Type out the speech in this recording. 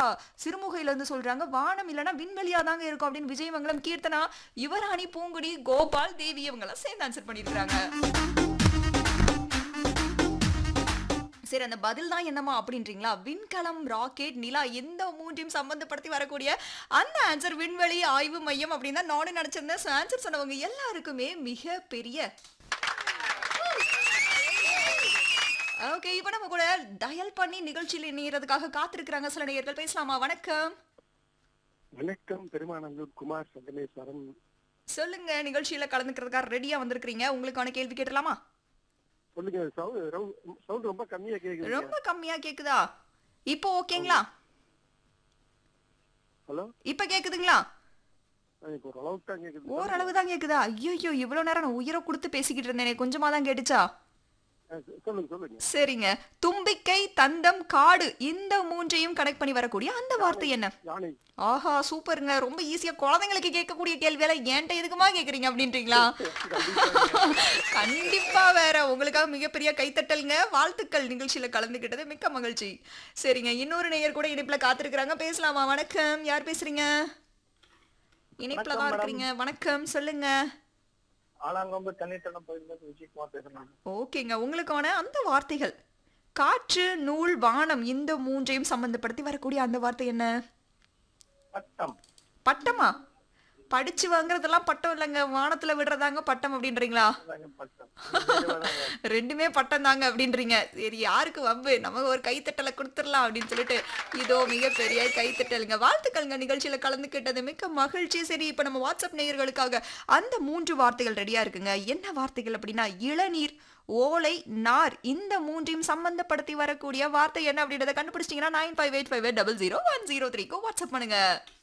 சிறுமுகையில இருந்து சொல்றாங்க வானம் இல்லனா விண்வெளியா தாங்க இருக்கும் அப்படின்னு விஜயமங்கலம் கீர்த்தனா யுவராணி பூங்குடி கோபால் தேவி இவங்க எல்லாம் சேர்ந்து ஆன்சர் பண்ணிருக்காங்க சரி அந்த பதில் தான் என்னமா அப்படின்றீங்களா விண்கலம் ராக்கெட் நிலா எந்த மூன்றையும் சம்பந்தப்படுத்தி வரக்கூடிய அந்த ஆன்சர் விண்வெளி ஆய்வு மையம் அப்படின்னு தான் நானும் நினைச்சிருந்தேன் ஆன்சர் சொன்னவங்க எல்லாருக்குமே மிக பெரிய ஓகே இப்போ நம்ம கூட டயல் பண்ணி நிகழ்ச்சியில் இணையறதுக்காக காத்திருக்கிறாங்க சில நேயர்கள் பேசலாமா வணக்கம் வணக்கம் பெருமானந்தூர் குமார் சங்கமேஸ்வரன் சொல்லுங்க நிகழ்ச்சியில கலந்துக்கிறதுக்காக ரெடியா வந்திருக்கிறீங்க உங்களுக்கான கேள்வி கேட்டலாமா சொல்லுங்க சவுண்ட் ரொம்ப கம்மியா கேக்குது ரொம்ப கம்மியா கேக்குதா இப்போ ஓகேங்களா ஹலோ இப்போ கேக்குதுங்களா இப்போ ஒரு அளவுக்கு தான் கேக்குது ஓரளவு தான் கேக்குதா ஐயோ இவ்வளவு நேரம் நான் உயிரை கொடுத்து பேசிக்கிட்டு இருந்தேனே கொஞ்சமா தான் கேட்டுச்சா ஆ, சொல்லுங்க சொல்லுங்க சரிங்க தும்பிக்கை தந்தம் காடு இந்த மூன்றையும் கனெக்ட் பண்ணி வரக்கூடிய அந்த வார்த்தை என்ன யானை ஆஹா சூப்பருங்க ரொம்ப ஈஸியா குழந்தைங்களுக்கு கேட்கக்கூடிய கேள்வியெல்லாம் என்கிட்ட எதுக்குமா கேக்குறீங்க அப்படின்றீங்களா கண்டிப்பா வேற உங்களுக்காக மிகப்பெரிய கைத்தட்டல்ங்க வாழ்த்துக்கள் நிகழ்ச்சியில கலந்துக்கிட்டது மிக்க மகிழ்ச்சி சரிங்க இன்னொரு நேயர் கூட இணைப்புல காத்திருக்கிறாங்க பேசலாமா வணக்கம் யார் பேசுறீங்க இணைப்புல தான் இருக்கிறீங்க வணக்கம் சொல்லுங்க ஆலாங்கொம்பு தண்ணீர் பகுதியிலிருந்து விஜயகுமார் பேசுறேன் ஓகேங்க உங்களுக்கான அந்த வார்த்தைகள் காற்று நூல் வானம் இந்த மூன்றையும் சம்பந்தப்படுத்தி வரக்கூடிய அந்த வார்த்தை என்ன பட்டம் பட்டமா படிச்சு வாங்குறதெல்லாம் பட்டம் இல்லைங்க வானத்துல விடுறதாங்க பட்டம் அப்படின்றீங்களா பட்டம் ரெண்டுமே பட்டம் தாங்க அப்படின்றீங்க சரி யாருக்கு வம்பு நம்ம ஒரு கைத்தட்டலை கொடுத்துடலாம் அப்படின்னு சொல்லிட்டு இதோ மிகப்பெரிய கைத்தட்டலுங்க வாழ்த்துக்கள்ங்க நிகழ்ச்சியில கலந்துக்கிட்டது மிக்க மகிழ்ச்சி சரி இப்ப நம்ம வாட்ஸ்அப் நேயர்களுக்காக அந்த மூன்று வார்த்தைகள் ரெடியா இருக்குங்க என்ன வார்த்தைகள் அப்படின்னா இளநீர் ஓலை நார் இந்த மூன்றையும் சம்பந்தப்படுத்தி வரக்கூடிய வார்த்தை என்ன அப்படின்றத கண்டுபிடிச்சிட்டீங்கன்னா nine five eight five double zero one zero த்ரீக்கு வாட்ஸ்அப் பண்ணுங்க